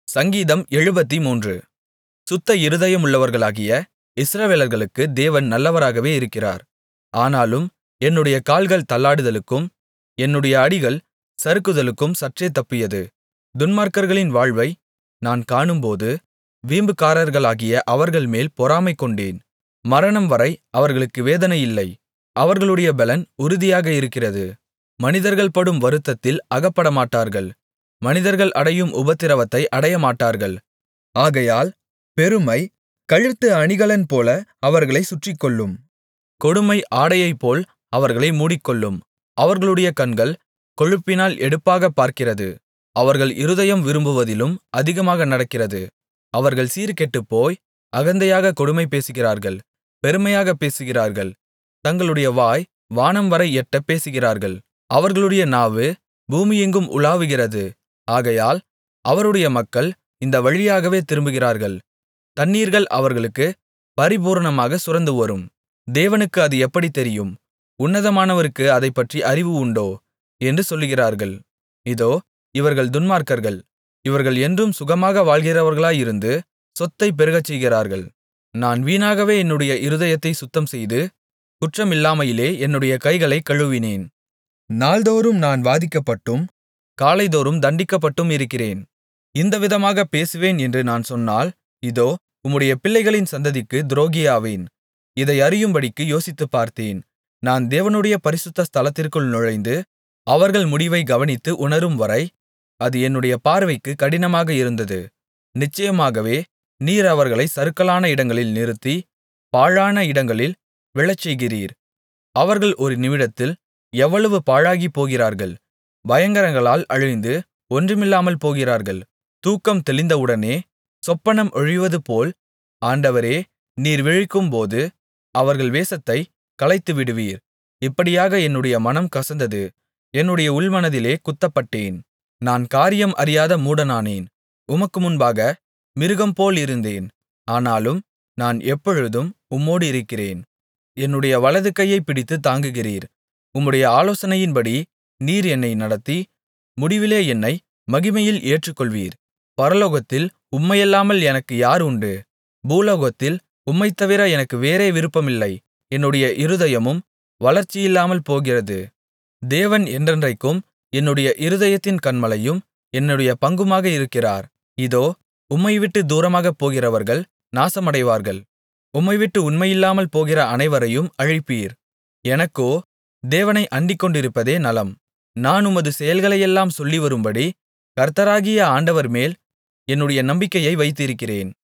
சங்கீதம் எழுபத்துமூன்று சுத்த இருதயமுள்ளவர்களாகிய இஸ்ரவேலர்களுக்கு தேவன் நல்லவராகவே இருக்கிறார் ஆனாலும் என்னுடைய கால்கள் தள்ளாடுதலுக்கும் என்னுடைய அடிகள் சறுக்குதலுக்கும் சற்றே தப்பியது துன்மார்க்கர்களின் வாழ்வை நான் காணும்போது வீம்புக்காரர்களாகிய அவர்கள்மேல் பொறாமைகொண்டேன் மரணம்வரை அவர்களுக்கு வேதனை இல்லை அவர்களுடைய பெலன் உறுதியாக இருக்கிறது மனிதர்கள் படும் வருத்தத்தில் அகப்படமாட்டார்கள் மனிதர்கள் அடையும் உபத்திரவத்தை அடையமாட்டார்கள் ஆகையால் பெருமை கழுத்து அணிகலன்போல அவர்களைச் சுற்றிக்கொள்ளும் கொடுமை ஆடையைப்போல் அவர்களை மூடிக்கொள்ளும் அவர்களுடைய கண்கள் கொழுப்பினால் எடுப்பாகப் பார்க்கிறது அவர்கள் இருதயம் விரும்புவதிலும் அதிகமாக நடக்கிறது அவர்கள் சீர்கெட்டுப்போய் அகந்தையாகக் கொடுமை பேசுகிறார்கள் பெருமையாகப் பேசுகிறார்கள் தங்களுடைய வாய் வானம்வரை எட்டப் பேசுகிறார்கள் அவர்களுடைய நாவு பூமியெங்கும் உலாவுகிறது ஆகையால் அவருடைய மக்கள் இந்த வழியாகவே திரும்புகிறார்கள் தண்ணீர்கள் அவர்களுக்குப் பரிபூரணமாகச் சுரந்துவரும் தேவனுக்கு அது எப்படித் தெரியும் உன்னதமானவருக்கு அதைப்பற்றி அறிவு உண்டோ என்று சொல்லுகிறார்கள் இதோ இவர்கள் துன்மார்க்கர்கள் இவர்கள் என்றும் சுகமாக வாழ்கிறவர்களாயிருந்து சொத்தைப் பெருகச்செய்கிறார்கள் நான் வீணாகவே என்னுடைய இருதயத்தைச் சுத்தம்செய்து குற்றமில்லாமையிலே என்னுடைய கைகளைக் கழுவினேன் நாள்தோறும் நான் வாதிக்கப்பட்டும் காலைதோறும் தண்டிக்கப்பட்டும் இருக்கிறேன் இந்த விதமாகப் பேசுவேன் என்று நான் சொன்னால் இதோ உம்முடைய பிள்ளைகளின் சந்ததிக்குத் துரோகியாவேன் இதை அறியும்படிக்கு யோசித்துப் பார்த்தேன் நான் தேவனுடைய பரிசுத்த ஸ்தலத்திற்குள் நுழைந்து அவர்கள் முடிவை கவனித்து உணரும்வரை அது என்னுடைய பார்வைக்குக் கடினமாக இருந்தது நிச்சயமாகவே நீர் அவர்களைச் சறுக்கலான இடங்களில் நிறுத்தி பாழான இடங்களில் விழச்செய்கிறீர் அவர்கள் ஒரு நிமிடத்தில் எவ்வளவு பாழாகிப் போகிறார்கள் பயங்கரங்களால் அழிந்து ஒன்றுமில்லாமல் போகிறார்கள் தூக்கம் தெளிந்தவுடனே சொப்பனம் ஒழிவதுபோல் ஆண்டவரே நீர் விழிக்கும்போது அவர்கள் வேஷத்தைக் கலைத்துவிடுவீர் இப்படியாக என்னுடைய மனம் கசந்தது என்னுடைய உள்மனதிலே குத்தப்பட்டேன் நான் காரியம் அறியாத மூடனானேன் உமக்கு முன்பாக மிருகம்போல் இருந்தேன் ஆனாலும் நான் எப்பொழுதும் உம்மோடு இருக்கிறேன் என்னுடைய வலது கையைப் பிடித்துத் தாங்குகிறீர் உம்முடைய ஆலோசனையின்படி நீர் என்னை நடத்தி முடிவிலே என்னை மகிமையில் ஏற்றுக்கொள்வீர் பரலோகத்தில் உம்மையல்லாமல் எனக்கு யார் உண்டு பூலோகத்தில் உம்மைத்தவிர எனக்கு வேறே விருப்பமில்லை என்னுடைய இருதயமும் வளர்ச்சியில்லாமல் போகிறது தேவன் என்றென்றைக்கும் என்னுடைய இருதயத்தின் கன்மலையும் என்னுடைய பங்குமாக இருக்கிறார் இதோ உம்மைவிட்டு தூரமாகப் போகிறவர்கள் நாசமடைவார்கள் உம்மைவிட்டு உண்மையில்லாமல் போகிற அனைவரையும் அழிப்பீர் எனக்கோ தேவனை அண்டிக்கொண்டிருப்பதே நலம் நான் உமது செயல்களையெல்லாம் சொல்லிவரும்படி கர்த்தராகிய ஆண்டவர் மேல் என்னுடைய நம்பிக்கையை வைத்திருக்கிறேன்